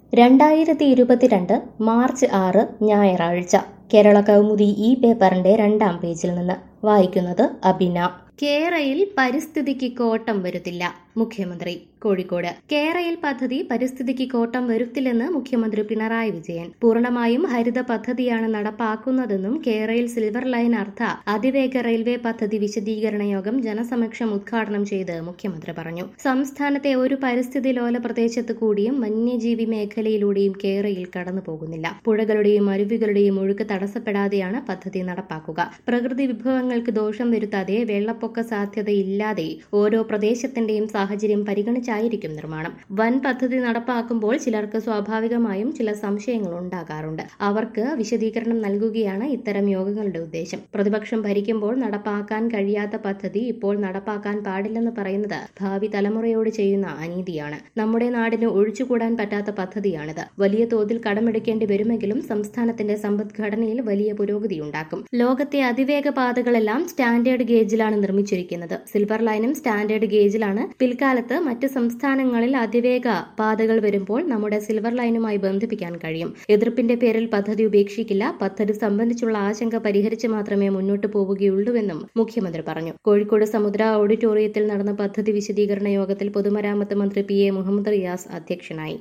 രണ്ടായിരത്തി ഇരുപത്തിരണ്ട് മാർച്ച് ആറ് ഞായറാഴ്ച കേരള കൗമുദി ഈ പേപ്പറിന്റെ രണ്ടാം പേജിൽ നിന്ന് വായിക്കുന്നത് അബിന കേരയിൽ പരിസ്ഥിതിക്ക് കോട്ടം വരുത്തില്ല മുഖ്യമന്ത്രി കോഴിക്കോട് കേരയിൽ പദ്ധതി പരിസ്ഥിതിക്ക് കോട്ടം വരുത്തില്ലെന്ന് മുഖ്യമന്ത്രി പിണറായി വിജയൻ പൂർണ്ണമായും ഹരിത പദ്ധതിയാണ് നടപ്പാക്കുന്നതെന്നും കേരയിൽ സിൽവർ ലൈൻ അർത്ഥ അതിവേഗ റെയിൽവേ പദ്ധതി വിശദീകരണ യോഗം ജനസമക്ഷം ഉദ്ഘാടനം ചെയ്ത് മുഖ്യമന്ത്രി പറഞ്ഞു സംസ്ഥാനത്തെ ഒരു പരിസ്ഥിതി ലോല പ്രദേശത്ത് കൂടിയും വന്യജീവി മേഖലയിലൂടെയും കേരയിൽ കടന്നു പോകുന്നില്ല പുഴകളുടെയും അരുവികളുടെയും ഒഴുക്ക് തടസ്സപ്പെടാതെയാണ് പദ്ധതി നടപ്പാക്കുക പ്രകൃതി വിഭവങ്ങൾക്ക് ദോഷം വരുത്താതെ വെള്ളപ്പൊക്ക സാധ്യതയില്ലാതെ ഓരോ പ്രദേശത്തിന്റെയും സാഹചര്യം പരിഗണിച്ചായിരിക്കും നിർമ്മാണം വൻ പദ്ധതി നടപ്പാക്കുമ്പോൾ ചിലർക്ക് സ്വാഭാവികമായും ചില സംശയങ്ങൾ ഉണ്ടാകാറുണ്ട് അവർക്ക് വിശദീകരണം നൽകുകയാണ് ഇത്തരം യോഗങ്ങളുടെ ഉദ്ദേശം പ്രതിപക്ഷം ഭരിക്കുമ്പോൾ നടപ്പാക്കാൻ കഴിയാത്ത പദ്ധതി ഇപ്പോൾ നടപ്പാക്കാൻ പാടില്ലെന്ന് പറയുന്നത് ഭാവി തലമുറയോട് ചെയ്യുന്ന അനീതിയാണ് നമ്മുടെ നാടിന് ഒഴിച്ചുകൂടാൻ പറ്റാത്ത പദ്ധതിയാണിത് വലിയ തോതിൽ കടമെടുക്കേണ്ടി വരുമെങ്കിലും സംസ്ഥാനത്തിന്റെ സമ്പദ്ഘടനയിൽ വലിയ പുരോഗതിയുണ്ടാക്കും ലോകത്തെ അതിവേഗ പാതകളെല്ലാം സ്റ്റാൻഡേർഡ് ഗേജിലാണ് നിർമ്മിച്ചിരിക്കുന്നത് സിൽവർ ലൈനും സ്റ്റാൻഡേർഡ് ഗേജിലാണ് പിൽക്കാലത്ത് മറ്റ് സംസ്ഥാനങ്ങളിൽ അതിവേഗ പാതകൾ വരുമ്പോൾ നമ്മുടെ സിൽവർ ലൈനുമായി ബന്ധിപ്പിക്കാൻ കഴിയും എതിർപ്പിന്റെ പേരിൽ പദ്ധതി ഉപേക്ഷിക്കില്ല പദ്ധതി സംബന്ധിച്ചുള്ള ആശങ്ക പരിഹരിച്ച് മാത്രമേ മുന്നോട്ട് പോവുകയുള്ളൂവെന്നും മുഖ്യമന്ത്രി പറഞ്ഞു കോഴിക്കോട് സമുദ്ര ഓഡിറ്റോറിയത്തിൽ നടന്ന പദ്ധതി വിശദീകരണ യോഗത്തിൽ പൊതുമരാമത്ത് മന്ത്രി പി എ മുഹമ്മദ് റിയാസ് അധ്യക്ഷനായി